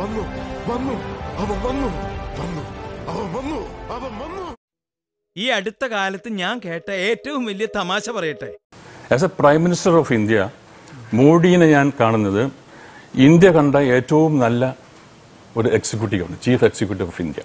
വന്നു വന്നു അവൻ വന്നു വന്നു അവൻ വന്നു അവൻ വന്നു ഈ അടുത്ത കാലത്ത് ഞാൻ കേട്ട ഏറ്റവും വലിയ തമാശ പറയട്ടെ as a prime minister of India മോഡിയെ ഞാൻ കാണുന്നത് ഇന്ത്യ കണ്ട ഏറ്റവും നല്ല ഒരു എക്സിക്യൂട്ടീവാണ് chief executive of India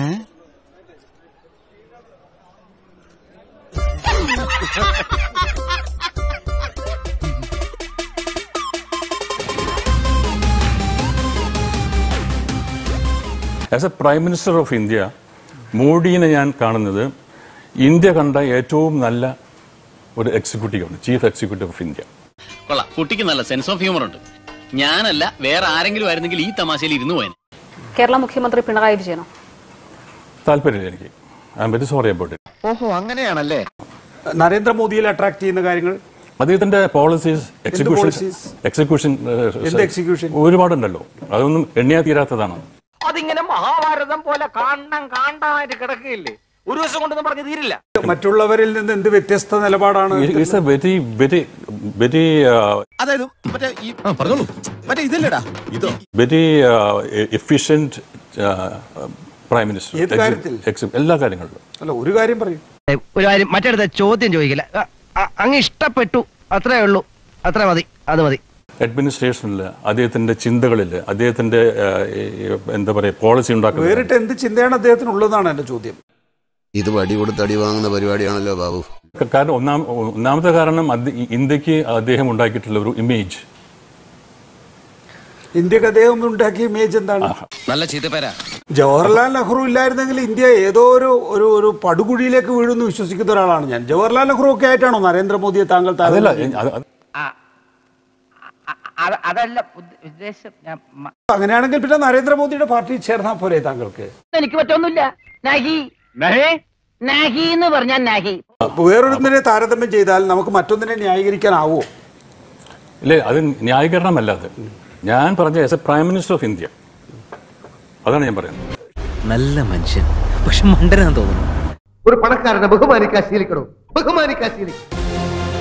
as a prime minister of India മോഡിയെ ഞാൻ കാണുന്നത് ഇന്ത്യ കണ്ട ഏറ്റവും നല്ല ഒരു എക്സിക്യൂട്ടീവാണ് ചീഫ് എക്സിക്യൂട്ടീവ് ഓഫ് ഇന്ത്യ കൊള്ളാം കുട്ടിക്ക് നല്ല സെൻസ് ഓഫ് ഹ്യൂമർ ഉണ്ട് ഞാനല്ല വേറെ ആരെങ്കിലും ആയിരുന്നെങ്കിൽ ഈ തമാശയിൽ ഇരുന്നു പോയനെ കേരള മുഖ്യമന്ത്രി പിണറായി വിജയനോ താല്പര്യമില്ല എനിക്ക് I am very sorry about it ഓഹോ അങ്ങനെയാണല്ലേ നരേന്ദ്രമോദിയിൽ അട്രാക്ട് ചെയ്യുന്ന കാര്യങ്ങൾ അദ്ദേഹത്തിന്റെ പോളിസീസ് എക്സിക്യൂഷൻ policies? എക്സിക്യൂഷൻ എന്ത് execution? ഒരുപാടുണ്ടല്ലോ അതൊന്നും എണ്ണിയാ തീരാത്തതാണ് അതിങ്ങനെ മഹാഭാരതം പോലെ കാണണം കാണാനായിട്ട് കിടക്കുകയില്ലേ ഒരു ദിവസം കൊണ്ടൊന്നും പറഞ്ഞു തീരില്ല മറ്റുള്ളവരിൽ നിന്ന് എന്ത് വ്യത്യസ്ത നിലപാടാണ് it's a very very very അതായത് മറ്റേ ഈ പറഞ്ഞോളൂ മറ്റേ ഇതല്ലേടാ ഇതോ വെരി എഫിഷ്യന്റ് പ്രൈം മിനിസ്റ്റർ ഏത് കാര്യത്തിൽ? എല്ലാ കാര്യങ്ങളിലും അല്ല ഒരു കാര്യം പറയും ഒരു കാര്യം മറ്റടുത്ത ചോദ്യം ചോദിക്കില്ല അ- അ- അങ്ങ് ഇഷ്ടപ്പെട്ടു അത്രേ ഉള്ളൂ അത്ര മതി അത് മതി അഡ്മിനിസ്ട്രേഷനിൽ അദ്ദേഹത്തിന്റെ ചിന്തകളിൽ അദ്ദേഹത്തിന്റെ ആ, ഈ, എന്താ പറയുക പോളിസി ഉണ്ടാക്കുന്നത് വേറിട്ട് എന്ത് ചിന്തയാണ് അദ്ദേഹത്തിനുള്ളതാണ് എന്റെ ചോദ്യം ഇത് വടി കൊടുത്ത് അടി വാങ്ങുന്ന പരിപാടിയാണല്ലോ ബാബു കാരണം ഒന്നാം ഒന്നാമത്തെ കാരണം അത് ഈ ഇന്ത്യക്ക് അദ്ദേഹം ഉണ്ടാക്കിയിട്ടുള്ള ഒരു ഇമേജ് ഇന്ത്യക്ക് അദ്ദേഹം ഉണ്ടാക്കിയ ഇമേജ് എന്താണ് നല്ല ചീത്തപ്പേരാ ജവഹർലാൽ നെഹ്റു ഇല്ലായിരുന്നെങ്കിൽ ഇന്ത്യ ഏതോ ഒരു ഒരു ഒരു പടുകുഴിയിലേക്ക് വീഴുമെന്ന് വിശ്വസിക്കുന്ന ഒരാളാണ് ഞാൻ ജവഹർലാൽ നെഹ്റു ഒക്കെ ആയിട്ടാണോ നരേന്ദ്രമോദിയെ താങ്കൾ അതല്ല താരതമ്യം അത് അത് അതല്ല ഉദ്ദേശം ഞാൻ അങ്ങനെയാണെങ്കിൽ പിന്നെ നരേന്ദ്രമോദിയുടെ പാർട്ടിയിൽ ചേർന്നാൽ പോരെ താങ്കൾക്ക് എനിക്ക് പറ്റൊന്നുമില്ല നഹി നഹി എന്ന് പറഞ്ഞാൽ നഹി വേറൊരുന്നിനെ താരതമ്യം ചെയ്താൽ നമുക്ക് മറ്റൊന്നിനെ ന്യായീകരിക്കാനാവോ ഇല്ലേ അത് ന്യായീകരണമല്ല അത് ഞാൻ പറഞ്ഞ as a prime minister of India അതാണ് ഞാൻ പറയുന്നത് നല്ല മനുഷ്യൻ പക്ഷെ മണ്ടനാന്ന് തോന്നുന്നു ഒരു പണക്കാരനെ ബഹുമാനിക്കാൻ ശീലിക്കണോ ബഹുമാനിക്കാൻ ശീലിക്കണം